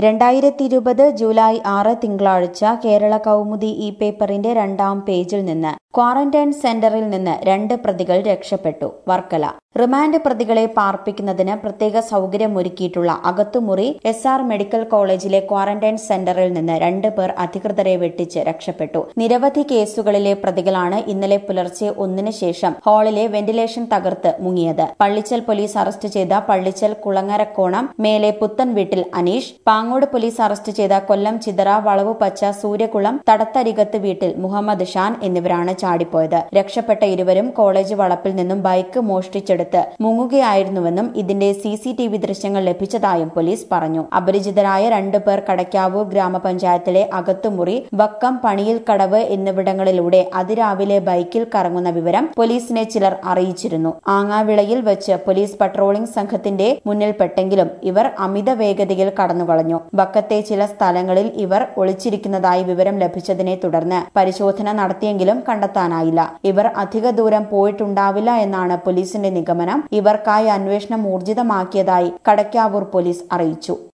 രണ്ടായിരത്തി ഇരുപത് ജൂലൈ ആറ് തിങ്കളാഴ്ച കേരള കൗമുദി ഇ പേപ്പറിന്റെ രണ്ടാം പേജിൽ നിന്ന് ക്വാറന്റൈൻ സെന്ററിൽ നിന്ന് രണ്ട് പ്രതികൾ രക്ഷപ്പെട്ടു വർക്കല റിമാൻഡ് പ്രതികളെ പാർപ്പിക്കുന്നതിന് പ്രത്യേക സൗകര്യമൊരുക്കിയിട്ടുള്ള അകത്തുമുറി എസ് ആർ മെഡിക്കൽ കോളേജിലെ ക്വാറന്റൈൻ സെന്ററിൽ നിന്ന് രണ്ട് പേർ അധികൃതരെ വെട്ടിച്ച് രക്ഷപ്പെട്ടു നിരവധി കേസുകളിലെ പ്രതികളാണ് ഇന്നലെ പുലർച്ചെ ഒന്നിന് ശേഷം ഹാളിലെ വെന്റിലേഷൻ തകർത്ത് മുങ്ങിയത് പള്ളിച്ചൽ പോലീസ് അറസ്റ്റ് ചെയ്ത പള്ളിച്ചൽ കുളങ്ങരക്കോണം മേലെ പുത്തൻ വീട്ടിൽ അനീഷ് പാങ്ങോട് പോലീസ് അറസ്റ്റ് ചെയ്ത കൊല്ലം ചിതറ വളവുപച്ച സൂര്യകുളം തടത്തരികത്ത് വീട്ടിൽ മുഹമ്മദ് ഷാൻ എന്നിവരാണ് ചാടിപ്പോയത് രക്ഷപ്പെട്ട ഇരുവരും കോളേജ് വളപ്പിൽ നിന്നും ബൈക്ക് മോഷ്ടിച്ചെടുത്ത് മുങ്ങുകയായിരുന്നുവെന്നും ഇതിന്റെ സി സി ടി വി ദൃശ്യങ്ങൾ ലഭിച്ചതായും പോലീസ് പറഞ്ഞു അപരിചിതരായ രണ്ടുപേർ കടയ്ക്കാവൂർ ഗ്രാമപഞ്ചായത്തിലെ അകത്തുമുറി വക്കം പണിയിൽ കടവ് എന്നിവിടങ്ങളിലൂടെ അതിരാവിലെ ബൈക്കിൽ കറങ്ങുന്ന വിവരം പോലീസിനെ ചിലർ അറിയിച്ചിരുന്നു ആങ്ങാവിളയിൽ വെച്ച് പോലീസ് പട്രോളിംഗ് സംഘത്തിന്റെ മുന്നിൽപ്പെട്ടെങ്കിലും ഇവർ അമിത വേഗതയിൽ കടന്നുകളഞ്ഞു വക്കത്തെ ചില സ്ഥലങ്ങളിൽ ഇവർ ഒളിച്ചിരിക്കുന്നതായി വിവരം ലഭിച്ചതിനെ തുടർന്ന് പരിശോധന നടത്തിയെങ്കിലും കണ്ടെത്താനായില്ല ഇവർ അധിക ദൂരം പോയിട്ടുണ്ടാവില്ല എന്നാണ് പോലീസിന്റെ നിഗമനം ഇവർക്കായി അന്വേഷണം ഊർജിതമാക്കിയതായി കടയ്ക്കാവൂർ പോലീസ് അറിയിച്ചു